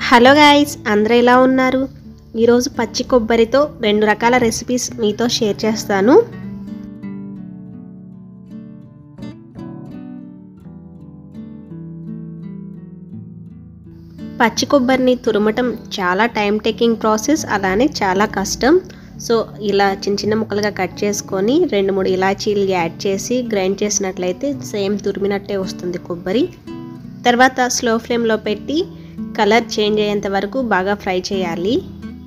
hello guys అందరూ ఎలా ఉన్నారు ఈరోజు పచ్చి కొబ్బరితో రెండు రకాల రెసిపీస్ మీతో షేర్ చేస్తాను పచ్చి కొబ్బరిని తురమటం చాలా టైం టేకింగ్ ప్రాసెస్ అలానే చాలా కష్టం సో ఇలా చిన్న చిన్న ముక్కలుగా కట్ చేసుకొని రెండు మూడు ఇలాచీలు యాడ్ చేసి గ్రైండ్ చేసినట్లయితే సేమ్ తురిమినట్టే వస్తుంది కొబ్బరి తర్వాత స్లో ఫ్లేమ్లో పెట్టి కలర్ చేంజ్ అయ్యేంత వరకు బాగా ఫ్రై చేయాలి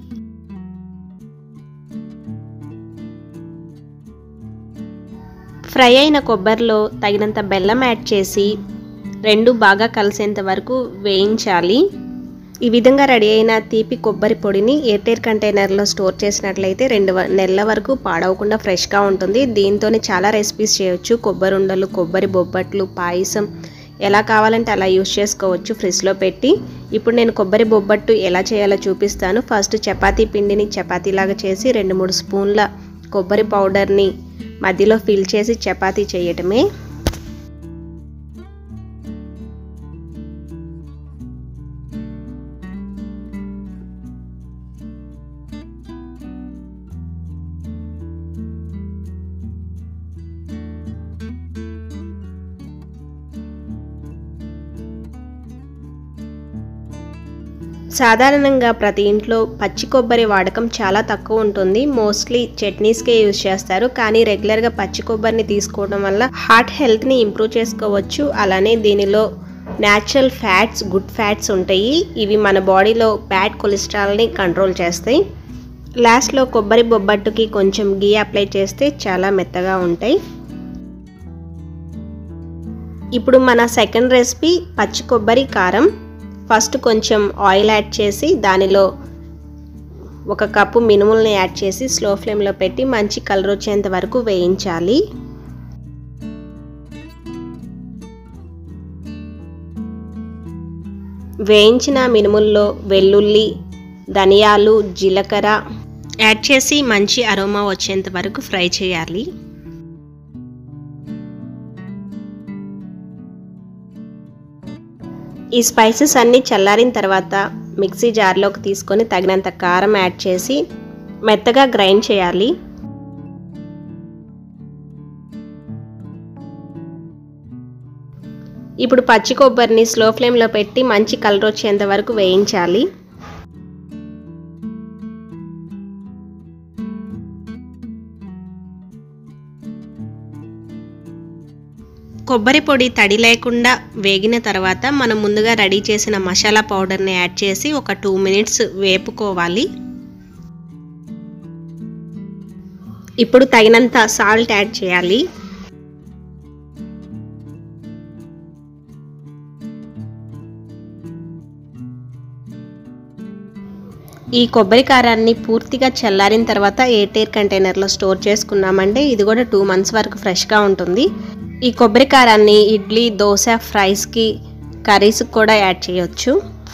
ఫ్రై అయిన కొబ్బరిలో తగినంత బెల్లం యాడ్ చేసి రెండు బాగా కలిసేంత వరకు వేయించాలి ఈ విధంగా రెడీ అయిన తీపి కొబ్బరి పొడిని ఎయిర్టైర్ కంటైనర్లో స్టోర్ చేసినట్లయితే రెండు నెలల వరకు పాడవకుండా ఫ్రెష్గా ఉంటుంది దీంతోనే చాలా రెసిపీస్ చేయొచ్చు కొబ్బరి ఉండలు కొబ్బరి బొబ్బట్లు పాయసం ఎలా కావాలంటే అలా యూస్ చేసుకోవచ్చు ఫ్రిడ్జ్లో పెట్టి ఇప్పుడు నేను కొబ్బరి బొబ్బట్టు ఎలా చేయాలో చూపిస్తాను ఫస్ట్ చపాతీ పిండిని చపాతీలాగా చేసి రెండు మూడు స్పూన్ల కొబ్బరి పౌడర్ని మధ్యలో ఫిల్ చేసి చపాతీ చేయటమే సాధారణంగా ప్రతి ఇంట్లో పచ్చి కొబ్బరి వాడకం చాలా తక్కువ ఉంటుంది మోస్ట్లీ చట్నీస్కే యూజ్ చేస్తారు కానీ రెగ్యులర్గా పచ్చి కొబ్బరిని తీసుకోవడం వల్ల హార్ట్ హెల్త్ని ఇంప్రూవ్ చేసుకోవచ్చు అలానే దీనిలో న్యాచురల్ ఫ్యాట్స్ గుడ్ ఫ్యాట్స్ ఉంటాయి ఇవి మన బాడీలో బ్యాడ్ కొలెస్ట్రాల్ని కంట్రోల్ చేస్తాయి లాస్ట్లో కొబ్బరి బొబ్బట్టుకి కొంచెం గీ అప్లై చేస్తే చాలా మెత్తగా ఉంటాయి ఇప్పుడు మన సెకండ్ రెసిపీ పచ్చి కొబ్బరి కారం ఫస్ట్ కొంచెం ఆయిల్ యాడ్ చేసి దానిలో ఒక కప్పు మినుముల్ని యాడ్ చేసి స్లో ఫ్లేమ్లో పెట్టి మంచి కలర్ వచ్చేంత వరకు వేయించాలి వేయించిన మినుముల్లో వెల్లుల్లి ధనియాలు జీలకర్ర యాడ్ చేసి మంచి అరోమా వచ్చేంత వరకు ఫ్రై చేయాలి ఈ స్పైసెస్ అన్నీ చల్లారిన తర్వాత మిక్సీ జార్లోకి తీసుకొని తగినంత కారం యాడ్ చేసి మెత్తగా గ్రైండ్ చేయాలి ఇప్పుడు పచ్చి కొబ్బరిని స్లో ఫ్లేమ్లో పెట్టి మంచి కలర్ వచ్చేంత వరకు వేయించాలి కొబ్బరి పొడి తడి లేకుండా వేగిన తర్వాత మనం ముందుగా రెడీ చేసిన మసాలా పౌడర్ని యాడ్ చేసి ఒక టూ మినిట్స్ వేపుకోవాలి ఇప్పుడు తగినంత సాల్ట్ యాడ్ చేయాలి ఈ కొబ్బరి కారాన్ని పూర్తిగా చల్లారిన తర్వాత ఎయిర్టైర్ కంటైనర్లో స్టోర్ చేసుకున్నామంటే ఇది కూడా టూ మంత్స్ వరకు ఫ్రెష్గా ఉంటుంది ఈ కొబ్బరి కారాన్ని ఇడ్లీ దోశ ఫ్రైస్కి కర్రీస్కి కూడా యాడ్ చేయొచ్చు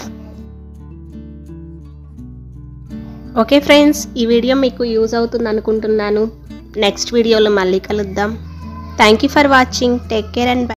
ఓకే ఫ్రెండ్స్ ఈ వీడియో మీకు యూజ్ అవుతుంది అనుకుంటున్నాను నెక్స్ట్ వీడియోలో మళ్ళీ కలుద్దాం thank you for watching take care and